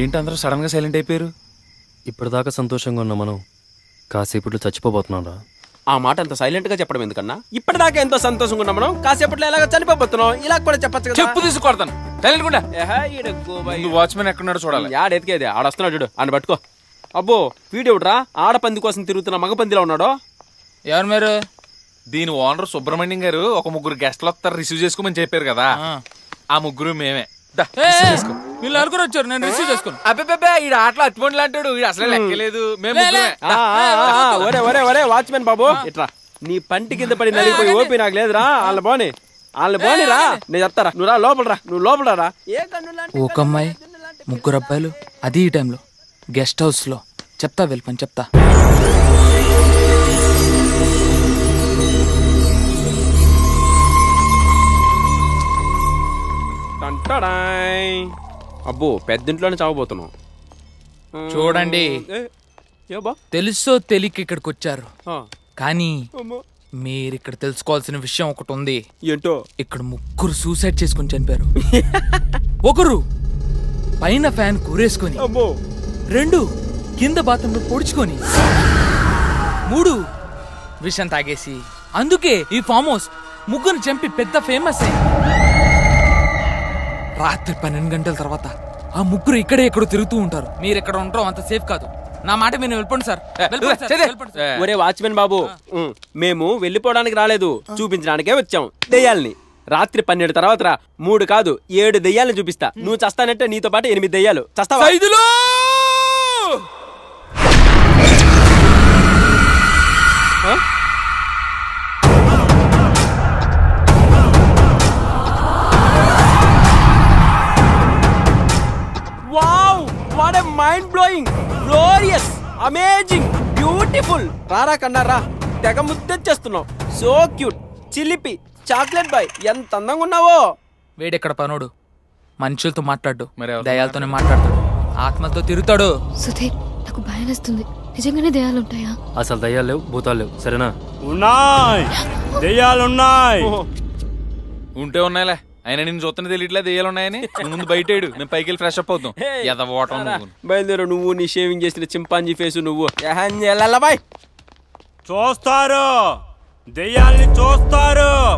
ఏంటి అందరూ సడన్ గా సైలెంట్ అయిపోయారు ఇప్పటిదాకా సంతోషంగా ఉన్న మనం కాసేపట్లో చచ్చిపోబోతున్నాం రా ఆ మాట అంత సైలెంట్ గా చెప్పడం ఎందుకన్నా ఇప్పటిదాకా ఎంతో సంతోషంగా ఉన్నాం మనం కాసేపట్లో ఎలాగ చనిపోతున్నాం ఇలా కూడా చెప్పచ్చు కదా చెప్పు తీసుకొడతాను సైలెంట్ కూడా ఏహే, ఈడ గోబాయ్. ముందు వాచ్మెన్ ఎక్కడున్నాడో చూడాలి యాడ ఎతికేది ఆడ వస్తున్నాడు చూడు అని పట్టుకో అబ్బో వీడెవడ్రా ఆడపంది కోసం తిరుగుతున్న మగ పందిలో ఉన్నాడో ఎవరు మీరు దీని ఓనర్ సుబ్రహ్మణ్యం గారు ఒక ముగ్గురు గెస్ట్లు వస్తారు రిసీవ్ చేసుకోమని చెప్పారు కదా ఆ ముగ్గురు మేమే దా, ఏ, receive చేసుకో. వీళ్ళు నలుగురు వచ్చారు నేను రిసీవ్ చేసుకోను అబ్బే ఈ ఆటలో అట్టుబండి అంటాడు ఈడు అసలే లెక్కలేదు మేము లే, లే. ముగ్గురమే. ఆ, ఆ, ఆ, ఆ, ఒరే ఒరే ఒరే వాచ్మెన్ బాబు ఇట్రా నీ పంటి కింద పడి నలిగిపోయి ఓపి నాకు లేదురా వాళ్ళ పోని వాళ్ళ పోని రా నేను చెప్తారా నువ్వు రా లోపల రా నువ్వు లోపల రా ఏ కన్నులాంటి ఒక అమ్మాయి ముగ్గురు అబ్బాయిలు అది ఈ టైంలో గెస్ట్ హౌస్ లో చెప్తా వెళ్ళిపని చెప్తా టంటడాయ్. అబ్బో పెద్దింట్లోనే చావబోతున్నాం చూడండి ఏ, ఏ బా తెలుసో తెలియక ఇక్కడికి వచ్చారు ఆ, కానీ అమ్మో. మీరు ఇక్కడ తెలుసుకోవాల్సిన విషయం ఒకటి ఉంది ఏంటో ఇక్కడ ముగ్గురు సూసైడ్ చేసుకుని చనిపారు ఒకరు పైన ఫ్యాన్ కూరేసుకొని అమ్మో రెండు కింద బాత్రూంలో పొడుచుకొని మూడు విషం తాగేసి అందుకే ఈ ఫామ్ హౌస్ ముగ్గురు చంపి పెద్ద ఫేమస్ అయింది రాత్రి పన్నెండు గంటల తర్వాత ఆ ముగ్గురు ఇక్కడే ఎక్కడో తిరుగుతూ ఉంటారు మీరు ఎక్కడ ఉంటారో అంత సేఫ్ కాదు నా మాట మీరు వెళ్ళిపోండి సార్ వెళ్ళిపోండి సార్, చేదే. వెళ్ళిపోండి సార్. ఒరే వాచ్మెన్ బాబు ఉమ్, మేము వెళ్ళిపోవడానికి రాలేదు చూపించడానికే వచ్చాం దెయ్యాల్ని రాత్రి పన్నెండు తర్వాత రా మూడు కాదు ఏడు దెయ్యాలను చూపిస్తా నువ్వు చస్తానంటే నీతో పాటు ఎనిమిది దెయ్యాలు చస్తావా Saidulu! Wow what a mind blowing glorious amazing beautiful రారా కన్నా రా తెగ ముద్దొచ్చేస్తున్నావు సో క్యూట్ చిలిపి చాక్లెట్ బాయ్ ఎంత అందంగా ఉన్నావో వేడెక్కడ పనోడు మనుషులతో మాట్లాడు మరి ఎవరితో దయాలతోనే మాట్లాడతాడు ఆత్మలతో తిరుగుతాడు సుధీర్ నాకు భయం వేస్తుంది నిజంగానే దయాలుంటాయా అసలు దయ్యాలు లేవు భూతాలు లేవు సరేనా ఉన్నాయి దెయ్యాలున్నాయి ఓహో, ఉంటే ఉన్నాయిలే ఆయన నేను చూస్తున్న తెలియట్లే దెయ్యాలు ఉన్నాయని నువ్వు ముందు బయట ఏడు మేము పైకి వెళ్ళి ఫ్రెష్ అప్ అవుతాం హే, ఎద ఓటం రారా. నువ్వు బయలుదేరు నువ్వు నీ షేవింగ్ చేసిన చింపాంజీ ఫేసు నువ్వు ఎహన్ ఎల్లల్ల బాయ్ చూస్తారు దెయ్యాల్ని చూస్తారు